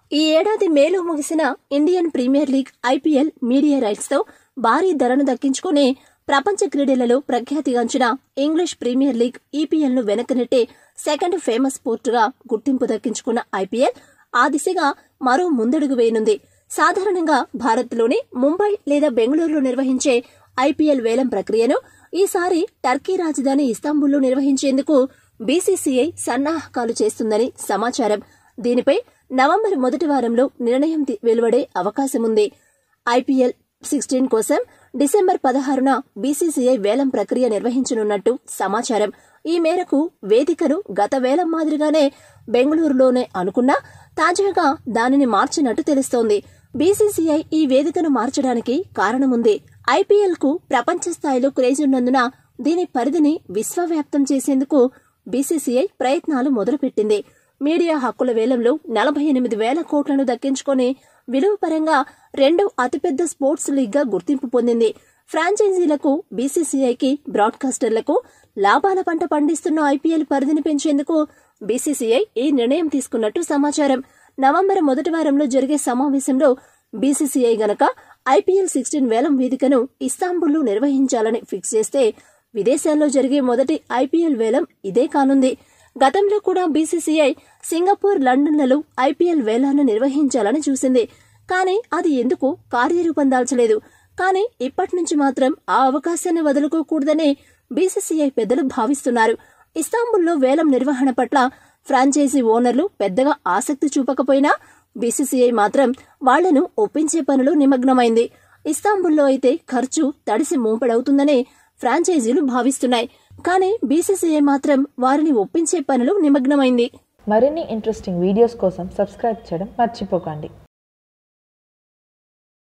ఈ ఏడాది మేలో ముగిసిన Indian premier league IPL media rights తో భారీ ధరను దక్కించుకుని ప్రపంచ క్రీడలలో ప్రఖ్యాతిగాంచిన ఇంగ్లీష్ ప్రీమియర్ లీగ్ ఈపీఎల్ ను వెనకనెట్టే సెకండ్ ఫేమస్ స్పోర్టుగా గుర్తింపు దక్కించుకున్న ఐపీఎల్ ఆ దిశగా మరో ముందడుగు వేయనుంది సాధారణంగా భారత్లోని ముంబై లేదా బెంగళూరులో నిర్వహించే ఐపీఎల్ వేలం ప్రక్రియను ఈసారి టర్కీ రాజధాని ఇస్తాంబుల్లో నిర్వహించేందుకు బీసీసీఐ సన్నాహకాలు చేస్తుందని సమాచారం దీనిపై నవంబర్ మొదటి వారంలో నిర్ణయం తి- వెలువడే అవకాశముంది ఐపీఎల్ సిక్స్టీన్ కోసం డిసెంబర్ పదహారున బీసీసీఐ వేలం ప్రక్రియ నిర్వహించనున్నట్టు సమాచారం ఈ మేరకు వేదికను గత వేలం మాదిరిగానే బెంగళూరులోనే అనుకున్నా తాజాగా దానిని మార్చినట్టు తెలుస్తోంది బీసీసీఐ ఈ వేదికను మార్చడానికి కారణముంది ఐపీఎల్ కు ప్రపంచ స్థాయిలో క్రేజ్ ఉన్నందున దీని పరిధిని విశ్వవ్యాప్తం చేసేందుకు బీసీసీఐ ప్రయత్నాలు మొదలుపెట్టింది మీడియా హక్కుల వేలంలో నలభై ఎనిమిది వేల కోట్లను దక్కించుకొని విలువ పరంగా రెండో అతిపెద్ద స్పోర్ట్స్ లీగ్ గా గుర్తింపు పొందింది ఫ్రాంచైజీలకు బీసీసీఐకి బ్రాడ్కాస్టర్లకు లాభాల పంట పండిస్తున్న ఐపీఎల్ పరిధిని పెంచేందుకు బీసీసీఐ ఈ నిర్ణయం తీసుకున్నట్టు సమాచారం నవంబర్ మొదటి వారంలో జరిగే సమావేశంలో బీసీసీఐ గనక ఐపీఎల్ సిక్స్టీన్ వేలం వేదికను ఇస్తాంబుల్లో నిర్వహించాలని ఫిక్స్ చేస్తే విదేశాల్లో జరిగే మొదటి ఐపీఎల్ వేలం ఇదే కానుంది గతంలో కూడా బీసీసీఐ సింగపూర్ లండన్లలో ఐపీఎల్ వేలాన్ని నిర్వహించాలని చూసింది కానీ అది ఎందుకు కార్యరూపం దాల్చలేదు కానీ ఇప్పటి నుంచి మాత్రం ఆ అవకాశాన్ని వదులుకోకూడదని బీసీసీఐ పెద్దలు భావిస్తున్నారు ఇస్తాంబుల్లో వేలం నిర్వహణ పట్ల ఫ్రాంచైజీ ఓనర్లు పెద్దగా ఆసక్తి చూపకపోయినా బీసీసీఐ మాత్రం వాళ్లను ఒప్పించే పనిలో నిమగ్నమైంది ఇస్తాంబుల్లో అయితే ఖర్చు తడిసి మోపెడవుతుందని ఫ్రాంచైజీలు భావిస్తున్నాయి కానీ బీసీసీఐ మాత్రం వారిని ఒప్పించే పనిలో నిమగ్నమైంది మరిన్ని ఇంట్రెస్టింగ్ వీడియోస్ కోసం సబ్స్క్రైబ్ చేయడం మర్చిపోకండి